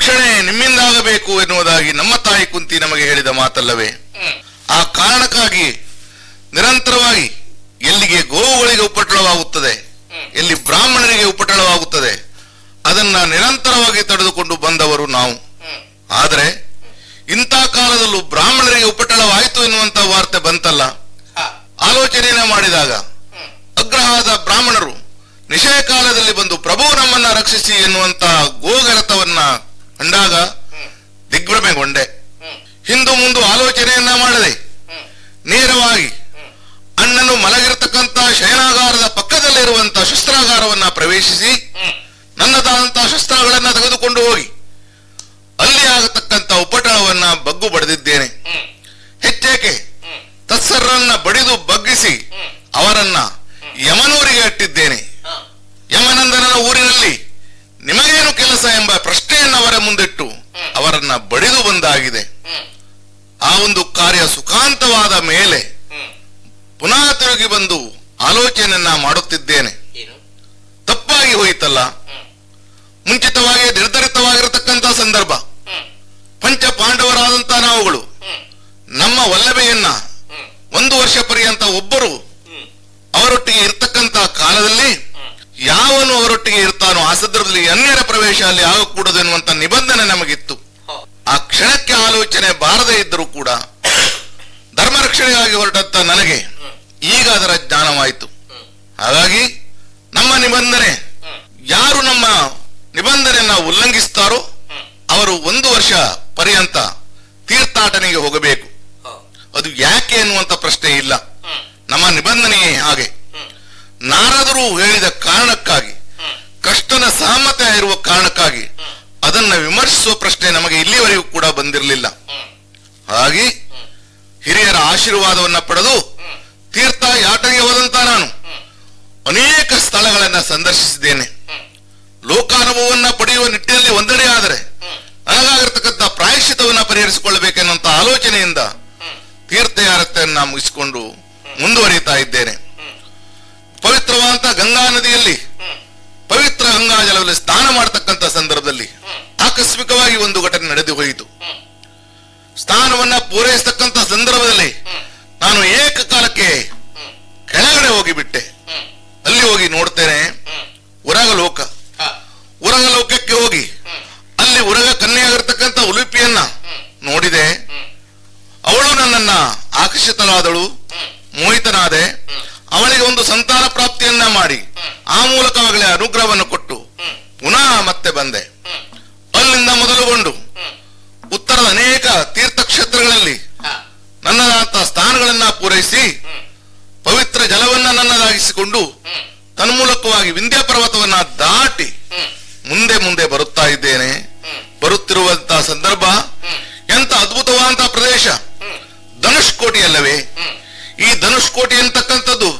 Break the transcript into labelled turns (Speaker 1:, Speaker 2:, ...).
Speaker 1: ರಕ್ಷಣೆ ನಿಮ್ಮಿಂದಾಗಬೇಕು ಎನ್ನುವುದಾಗಿ ನಮ್ಮ ತಾಯಿ ಕುಂತಿ ನಮಗೆ ಹೇಳಿದ ಮಾತಲ್ಲವೇ ಆ ಕಾರಣಕ್ಕಾಗಿ ನಿರಂತರವಾಗಿ ಎಲ್ಲಿಗೆ ಗೋವುಗಳಿಗೆ ಉಪಟಳವಾಗುತ್ತದೆ ಎಲ್ಲಿ ಬ್ರಾಹ್ಮಣರಿಗೆ ಉಪಟಳವಾಗುತ್ತದೆ ಅದನ್ನ ನಿರಂತರವಾಗಿ ತಡೆದುಕೊಂಡು ಬಂದವರು ನಾವು ಆದರೆ ಇಂಥ ಕಾಲದಲ್ಲೂ ಬ್ರಾಹ್ಮಣರಿಗೆ ಉಪಟಳವಾಯಿತು ಎನ್ನುವಂತ ವಾರ್ತೆ ಬಂತಲ್ಲ ಆಲೋಚನೆಯನ್ನ ಮಾಡಿದಾಗ ಅಗ್ರಹಾದ ಬ್ರಾಹ್ಮಣರು ನಿಷಯ ಕಾಲದಲ್ಲಿ ಬಂದು ಪ್ರಭು ನಮ್ಮನ್ನ ರಕ್ಷಿಸಿ ಎನ್ನುವಂತ ಗೋಗರತವನ್ನ ಕಂಡಾಗ ದಿಗ್ಭ್ರಮೆಗೊಂಡೆ ಹಿಂದು ಮುಂದು ಆಲೋಚನೆಯನ್ನ ಮಾಡದೆ ನೇರವಾಗಿ ಅಣ್ಣನು ಮಲಗಿರತಕ್ಕಂತ ಶಯನಾಗಾರದ ಪಕ್ಕದಲ್ಲಿರುವಂತ ಶಸ್ತ್ರಾಗಾರವನ್ನ ಪ್ರವೇಶಿಸಿ ನನ್ನದಾದಂತಹ ಶಸ್ತ್ರಗಳನ್ನ ತೆಗೆದುಕೊಂಡು ಹೋಗಿ ಅಲ್ಲಿ ಆಗತಕ್ಕಂತ ಉಪಟಳವನ್ನ ಬಗ್ಗು ಬಡಿದಿದ್ದೇನೆ ಹೆಚ್ಚೇಕೆ ತತ್ಸರನ್ನ ಬಡಿದು ಬಗ್ಗಿಸಿ ಅವರನ್ನ ಯಮನೂರಿಗೆ ಅಟ್ಟಿದ್ದೇನೆ ಯಮನಂದನನ ಊರಿನಲ್ಲಿ ನಿಮಗೇನು ಕೆಲಸ ಎಂಬ ಪ್ರಶ್ನೆಯನ್ನು ಅವರ ಮುಂದಿಟ್ಟು ಅವರನ್ನ ಬಡಿದು ಬಂದಾಗಿದೆ ಆ ಒಂದು ಕಾರ್ಯ ಸುಖಾಂತವಾದ ಮೇಲೆ ಪುನಃ ತಿರುಗಿ ಬಂದು ಆಲೋಚನೆಯನ್ನ ಮಾಡುತ್ತಿದ್ದೇನೆ
Speaker 2: ಏನು
Speaker 1: ತಪ್ಪಾಗಿ ಹೋಯಿತಲ್ಲ ಮುಂಚಿತವಾಗಿ ನಿರ್ಧರಿತವಾಗಿರತಕ್ಕಂತ ಸಂದರ್ಭ ಪಂಚ ಪಾಂಡವರಾದಂತ ನಾವುಗಳು ನಮ್ಮ ವಲ್ಲಭೆಯನ್ನ ಒಂದು ವರ್ಷ ಪರ್ಯಂತ ಒಬ್ಬರು ಅವರೊಟ್ಟಿಗೆ ಇರ್ತಕ್ಕಂತ ಕಾಲದಲ್ಲಿ ಯಾವನು ಅವರೊಟ್ಟಿಗೆ ಇರ್ತಾನೋ ಆ ಸಂದರ್ಭದಲ್ಲಿ ಅನ್ಯರ ಪ್ರವೇಶ ಅಲ್ಲಿ ಆಗಕೂಡದು ಎನ್ನುವಂತ ನಿಬಂಧನೆ ನಮಗಿತ್ತು ಆ ಕ್ಷಣಕ್ಕೆ ಆಲೋಚನೆ ಬಾರದೇ ಇದ್ದರೂ ಕೂಡ ಧರ್ಮ ರಕ್ಷಣೆಗಾಗಿ ಹೊರಟಂತ ನನಗೆ ಈಗ ಅದರ ಜ್ಞಾನವಾಯಿತು ಹಾಗಾಗಿ ನಮ್ಮ ನಿಬಂಧನೆ ಯಾರು ನಮ್ಮ ನಿಬಂಧನೆಯನ್ನ ಉಲ್ಲಂಘಿಸ್ತಾರೋ ಅವರು ಒಂದು ವರ್ಷ ಪರ್ಯಂತ ತೀರ್ಥಾಟನೆಗೆ ಹೋಗಬೇಕು ಅದು ಯಾಕೆ ಎನ್ನುವಂತ ಪ್ರಶ್ನೆ ಇಲ್ಲ ನಮ್ಮ ನಿಬಂಧನೆಯೇ ಹಾಗೆ ನಾರದರು ಹೇಳಿದ ಕಾರಣಕ್ಕಾಗಿ ಕಷ್ಟನ ಸಹಮತ ಇರುವ ಕಾರಣಕ್ಕಾಗಿ ಅದನ್ನ ವಿಮರ್ಶಿಸುವ ಪ್ರಶ್ನೆ ನಮಗೆ ಇಲ್ಲಿವರೆಗೂ ಕೂಡ ಬಂದಿರಲಿಲ್ಲ ಹಾಗೆ ಹಿರಿಯರ ಆಶೀರ್ವಾದವನ್ನ ಪಡೆದು ತೀರ್ಥ ಯಾಟನೆಗೆ ಹೋದಂತ ನಾನು ಅನೇಕ ಸ್ಥಳಗಳನ್ನ ಸಂದರ್ಶಿಸಿದ್ದೇನೆ ಲೋಕಾನುಭವವನ್ನ ಪಡೆಯುವ ನಿಟ್ಟಿನಲ್ಲಿ ಒಂದೆಡೆ ಆದರೆ ನನಗಾಗಿರ್ತಕ್ಕಂಥ ಪ್ರಾಯಶ್ಚಿತವನ್ನ ಪರಿಹರಿಸಿಕೊಳ್ಳಬೇಕೆನ್ನುವಂತ ಆಲೋಚನೆಯಿಂದ ತೀರ್ಥಯಾತ್ರೆಯನ್ನ ಮುಗಿಸಿಕೊಂಡು ಮುಂದುವರಿಯುತ್ತಾ ಇದ್ದೇನೆ ಪವಿತ್ರವಾದಂತ ಗಂಗಾ ನದಿಯಲ್ಲಿ ಪವಿತ್ರ ಗಂಗಾ ಜಲದಲ್ಲಿ ಸ್ನಾನ ಮಾಡತಕ್ಕಂತ ಸಂದರ್ಭದಲ್ಲಿ ಆಕಸ್ಮಿಕವಾಗಿ ಒಂದು ಘಟನೆ ನಡೆದು ಹೋಯಿತು ಸ್ನಾನವನ್ನ ಪೂರೈಸತಕ್ಕಂತ ಸಂದರ್ಭದಲ್ಲಿ ನಾನು ಏಕಕಾಲಕ್ಕೆ ಕೆಳಗಡೆ ಹೋಗಿಬಿಟ್ಟೆ ಅಲ್ಲಿ ಹೋಗಿ ನೋಡ್ತೇನೆ ಉರಗ ಲೋಕ ಉರಗ ಲೋಕಕ್ಕೆ ಹೋಗಿ ಅಲ್ಲಿ ಉರಗ ಕನ್ಯೆಯಾಗಿರ್ತಕ್ಕಂಥ ಉಲುಪಿಯನ್ನ ನೋಡಿದೆ ಅವಳು ನನ್ನನ್ನ ಆಕರ್ಷಿತಳಾದಳು ಮೋಹಿತನಾದೆ ಅವಳಿಗೆ ಒಂದು ಸಂತಾನ ಪ್ರಾಪ್ತಿಯನ್ನ ಮಾಡಿ ಆ ಮೂಲಕವಾಗಲೇ ಅನುಗ್ರಹವನ್ನು ಕೊಟ್ಟು ಪುನಃ ಮತ್ತೆ ಬಂದೆ ಅಲ್ಲಿಂದ ಮೊದಲುಗೊಂಡು ಉತ್ತರದ ಅನೇಕ ತೀರ್ಥಕ್ಷೇತ್ರಗಳಲ್ಲಿ ನನ್ನದಾದಂತಹ ಸ್ಥಾನಗಳನ್ನ ಪೂರೈಸಿ ಪವಿತ್ರ ಜಲವನ್ನ ನನ್ನದಾಗಿಸಿಕೊಂಡು ತನ್ಮೂಲಕವಾಗಿ ವಿಂಧ್ಯ ಪರ್ವತವನ್ನ ದಾಟಿ ಮುಂದೆ ಮುಂದೆ ಬರುತ್ತಾ ಇದ್ದೇನೆ ಬರುತ್ತಿರುವಂತಹ ಸಂದರ್ಭ ಎಂತ ಅದ್ಭುತವಾದಂತಹ ಪ್ರದೇಶ ಧನುಷ್ಕೋಟಿ ಅಲ್ಲವೇ ಈ ಧನುಷ್ಕೋಟಿ ಅಂತಕ್ಕಂಥ